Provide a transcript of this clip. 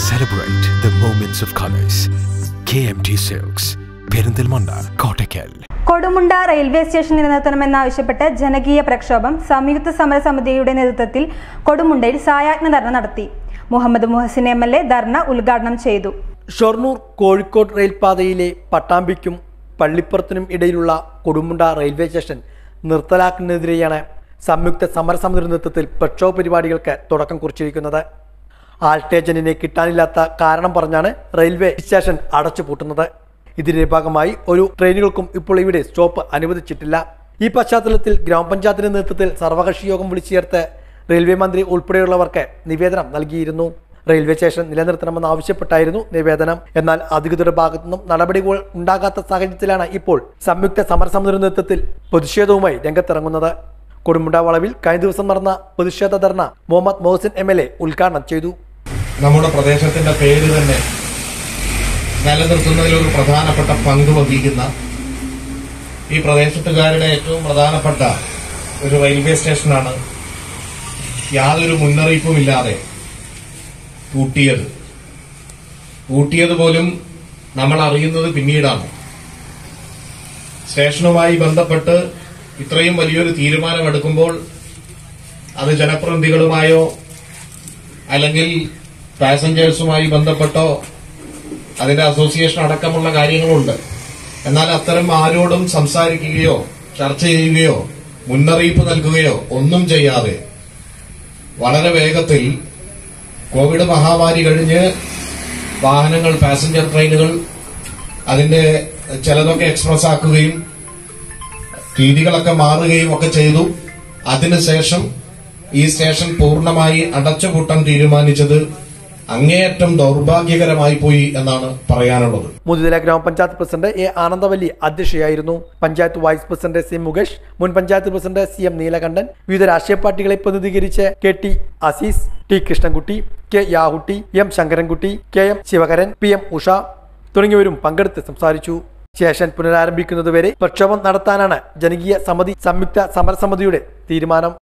Celebrate the moments of colors. KMT Silks, Perinthalmanna Kottakkal Kodumunda railway station നിലനിർത്തണമെന്നാവശ്യപ്പെട്ട് ജനകീയ പ്രക്ഷോഭം സംയുക്ത സമരസമിതിയുടെ നേതൃത്വത്തിൽ കൊടുമുണ്ടയിൽ സായാജ്ഞ ധർണ നടത്തി Muhammad Muhsin M L A ധർണ ഉദ്ഘാടനം ചെയ്തു ഷൊർണൂർ കോഴിക്കോട് റെയിൽപാതയിലെ പട്ടാമ്പിക്കും പള്ളിപ്പുറത്തിനും ഇടയിലുള്ള കൊടുമുണ്ട റെയിൽവേ സ്റ്റേഷൻ നിർത്തലാക്കുന്നതിനെതിരെയാണ് സംയുക്ത സമരസമിതിയുടെ നേതൃത്വത്തിൽ പ്രക്ഷോഭ പരിപാടികൾക്ക് തുടക്കം കുറിച്ചിരിക്കുന്നത് ആൾട്ടേജന്റിനെ കിട്ടാനില്ലാത്ത കാരണം പറഞ്ഞാണ് റെയിൽവേ സ്റ്റേഷൻ അടച്ചുപൂട്ടുന്നത് ഇതിന്റെ ഭാഗമായി ഒരു ട്രെയിനുകൾക്കും ഇപ്പോൾ ഇവിടെ സ്റ്റോപ്പ് അനുവദിച്ചിട്ടില്ല ഈ പശ്ചാത്തലത്തിൽ ഗ്രാമപഞ്ചായത്തിന്റെ നേതൃത്വത്തിൽ സർവകക്ഷി യോഗം വിളിച്ചു ചേർത്ത് റെയിൽവേ മന്ത്രി ഉൾപ്പെടെയുള്ളവർക്ക് നിവേദനം നൽകിയിരുന്നു റെയിൽവേ സ്റ്റേഷൻ നിലനിർത്തണമെന്ന് ആവശ്യപ്പെട്ടായിരുന്നു നിവേദനം എന്നാൽ അധികൃതരുടെ ഭാഗത്തു നിന്നും നടപടികൾ ഉണ്ടാകാത്ത സാഹചര്യത്തിലാണ് ഇപ്പോൾ സംയുക്ത സമരസമിതിയുടെ നേതൃത്വത്തിൽ പ്രതിഷേധവുമായി രംഗത്തിറങ്ങുന്നത് കൊടുമുണ്ട വളവിൽ കഴിഞ്ഞ ദിവസം നടന്ന പ്രതിഷേധ ധർണ Muhammad Mohsin M L A ഉദ്ഘാടനം ചെയ്തു നമ്മുടെ പ്രദേശത്തിന്റെ പേര് തന്നെ നിലനിർത്തുന്നതിൽ ഒരു പ്രധാനപ്പെട്ട പങ്ക് വഹിക്കുന്ന ഈ പ്രദേശത്തുകാരുടെ ഏറ്റവും പ്രധാനപ്പെട്ട ഒരു റെയിൽവേ സ്റ്റേഷനാണ് യാതൊരു മുന്നറിയിപ്പുമില്ലാതെ പൂട്ടിയത് പൂട്ടിയത് പോലും നമ്മൾ അറിയുന്നത് പിന്നീടാണ് സ്റ്റേഷനുമായി ബന്ധപ്പെട്ട് ഇത്രയും വലിയൊരു തീരുമാനമെടുക്കുമ്പോൾ അത് ജനപ്രതിനിധികളുമായോ അല്ലെങ്കിൽ പാസഞ്ചേഴ്സുമായി ബന്ധപ്പെട്ടോ അതിന്റെ അസോസിയേഷൻ അടക്കമുള്ള കാര്യങ്ങളുണ്ട് എന്നാൽ അത്തരം ആരോടും സംസാരിക്കുകയോ ചർച്ച ചെയ്യുകയോ മുന്നറിയിപ്പ് നൽകുകയോ ഒന്നും ചെയ്യാതെ വളരെ വേഗത്തിൽ കോവിഡ് മഹാമാരി കഴിഞ്ഞ് വാഹനങ്ങൾ പാസഞ്ചർ ട്രെയിനുകൾ അതിന്റെ ചിലതൊക്കെ എക്സ്പ്രസ് ആക്കുകയും രീതികളൊക്കെ മാറുകയും ഒക്കെ ചെയ്തു അതിനുശേഷം ഈ സ്റ്റേഷൻ പൂർണ്ണമായി അടച്ചുപൂട്ടാൻ തീരുമാനിച്ചത് അങ്ങേയറ്റം ദൗർഭാഗ്യകരമായി പോയി എന്നാണ് പറയാനുള്ളത് മുതിര ഗ്രാമപഞ്ചായത്ത് പ്രസിഡന്റ് എ ആനന്ദവല്ലി അധ്യക്ഷയായിരുന്നു panchayat vice president C Mukesh മുൻ panchayat president C M Neelakandan വിവിധ രാഷ്ട്രീയ പാർട്ടികളെ പ്രതിനിധീകരിച്ച് K T Azeez T Krishnankutty K Yahutty M Sankarankutty K M Sivakaran P M Usha തുടങ്ങിയവരും പങ്കെടുത്ത് സംസാരിച്ചു സ്റ്റേഷൻ പുനരാരംഭിക്കുന്നതുവരെ പ്രക്ഷോഭം നടത്താനാണ് ജനകീയ സമിതി സംയുക്ത സമരസമിതിയുടെ തീരുമാനം